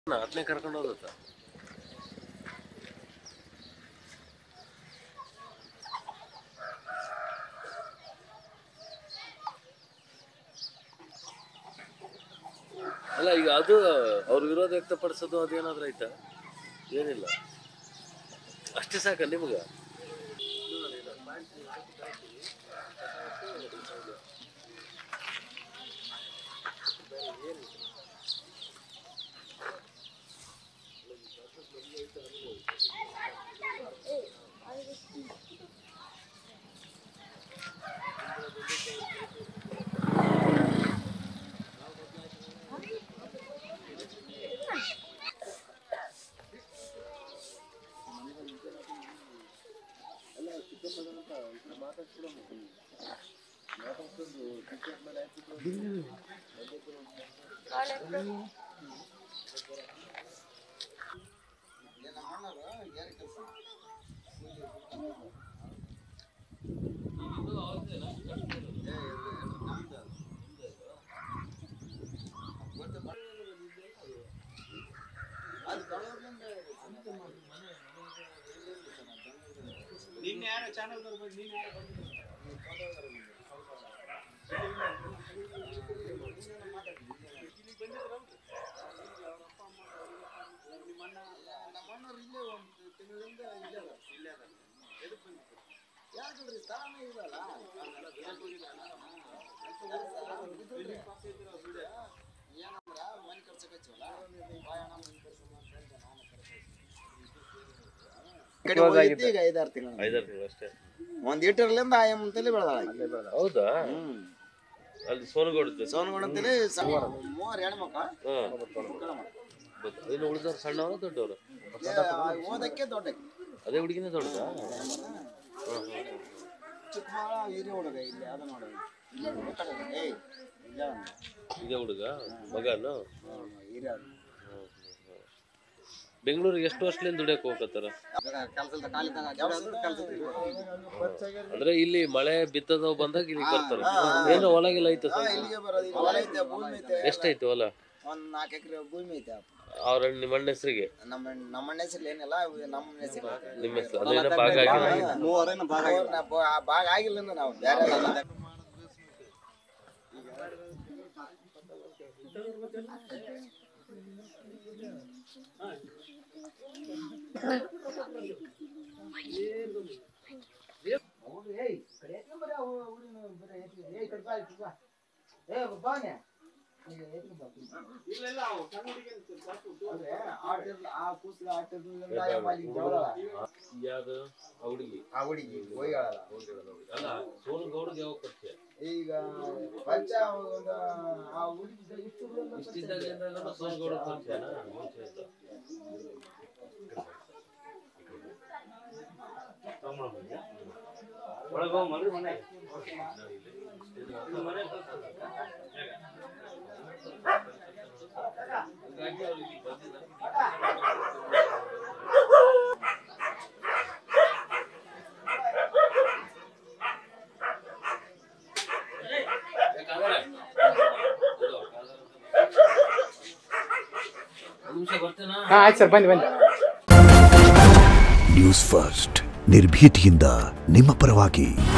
ಹತ್ತನೇ ಕರ್ಕೊಂಡು ಹೋದತ್ತ ಅಲ್ಲ ಈಗ ಅದು ಅವ್ರ ವಿರೋಧ ವ್ಯಕ್ತಪಡಿಸೋದು ಅದೇನಾದ್ರೂ ಆಯ್ತಾ ಏನಿಲ್ಲ ಅಷ್ಟೇ ಸಾಕ ನಿಮ್ಗ ನಿನ್ನೆ ಯಾರೋ ಚಾನಲ್ ಬರ್ಬೋದು ನೀನು ಯಾರೋ ಬಂದಿದ್ರು ಕಡೆ ಹೋಗಿದ್ದೆ ಈಗ ಐದಾರು ತಿಂಗಳು ಐದಾರು ತಿಂಗಳು ಅಷ್ಟೇ ಒಂದ್ ಲೀಟರ್ಲಿಂದ ಆಯಮ್ ಅಂತಲೇ ಬೆಳೆದಾಳ ಹೌದಾ ಹ್ಮ್ ಅಲ್ಲಿ ಸೋನಗೌಡ ಸೋನ್ಗೊಂಡ್ ಅಂತಲೇ ಮೂವರು ಹೆಣ್ಮಕ್ಳ ಇನ್ನು ಉಳಿದವ್ರು ಸಣ್ಣವರ ದೊಡ್ಡವರು ಓದಕ್ಕೆ ದೊಡ್ಡಕ್ಕೆ ಅದೇ ಹುಡುಗಿನೇ ದೊಡ್ಡದಾ ಚಿಕ್ಕ ಮಗ ಹಿರಿಯ ಹುಡುಗ ಇಲ್ಲಿ ಅದ ನೋಡ ಏಯ್ ಇಲ್ಲ ಅವ್ನು. ಇದೇ ಹುಡುಗ ಮಗನು ಹ್ಮ್, ಹಿರಿಯ ಅವ್ನು. ಬೆಂಗಳೂರಿಗೆ ಎಷ್ಟು ವರ್ಷದಿಂದ ದುಡಿಯಕ್ ಹೋಗತ್ತಾರ ಕೆಲ್ಸದ ಖಾಲಿದ್ದಾಗ ಕೆಲ್ಸದ ಕೆಲ್ಸದ ಅಂದ್ರೆ ಇಲ್ಲಿ ಮಳೆ ಬಿತ್ತದವ್ ಬಂದಾಗ ಇಲ್ಲಿಗೆ ಬರ್ತಾರ ಏನೋ ಹೊಲಗಿಲ್ಲ ಐತ ಹಾ, ಇಲ್ಲಿಗೆ ಬರೋದು ಇಲ್ಲಿ ಹೊಲ ಐತೆ ಭೂಮಿ ಐತೆ ಎಷ್ಟೈತಿ ಹೊಲ ಒಂದ್ ನಾಲ್ಕು ಎಕರೆ ಭೂಮಿ ಐತೆ ಅವ್ರ ನಿಮ್ಮ ಅಣ್ಣ ಹೆಸರಿಗೆ ನಮ್ಮ ನಮ್ಮ ಹೆಸರು ಏನಿಲ್ಲ ಇವು ನಮ್ಮ ಹೆಸರು ನಿಮ್ಮ ಹೆಸರು ಅದೇನೋ ಭಾಗ ಆಗಿಲ್ಲ ಮೂವರೇನು ಭಾಗ ಭಾಗ ಆಗಿಲ್ಲ ಇನ್ನು ನಾವು ಬೇರೆ ಎಲ್ಲ ಯಾವ್ದು ಆ ಹುಡುಗಿ ಆ ಹುಡುಗಿ ಹೋಯ್ಗಳಲ್ಲ ಅಲ್ಲ ಸೋನಗೌಡ್ಗೆ ಯಾವಾಗ ಪರಿಚಯ ಈಗ ಪಂಚ ಒಂದು ಆ ಹುಡುಗಿ ಇಷ್ಟು ಇಷ್ಟಿದ್ದಾಗಲಿಂದ ಸೋನಗೌಡ ಪರಿಚಯನಾ ಮುಂಚೆ ಇದ್ದ. ಹೀಗಾಗಿ ಅವ್ರು ಇಲ್ಲಿ ಬಂದಿದ್ದಾರೆ. ಯಾಕಂದ್ರೆ ಇದು, ಒಂದು ನಿಮಿಷ ಬರ್ತೇನಾ ಹಾಂ ಆಯ್ತು ಸರ್ ಬನ್ನಿ ಬನ್ನಿ ನ್ಯೂಸ್ ಫಸ್ಟ್ ನಿರ್ಭೀತಿಯಿಂದ ನಿಮ್ಮ ಪರವಾಗಿ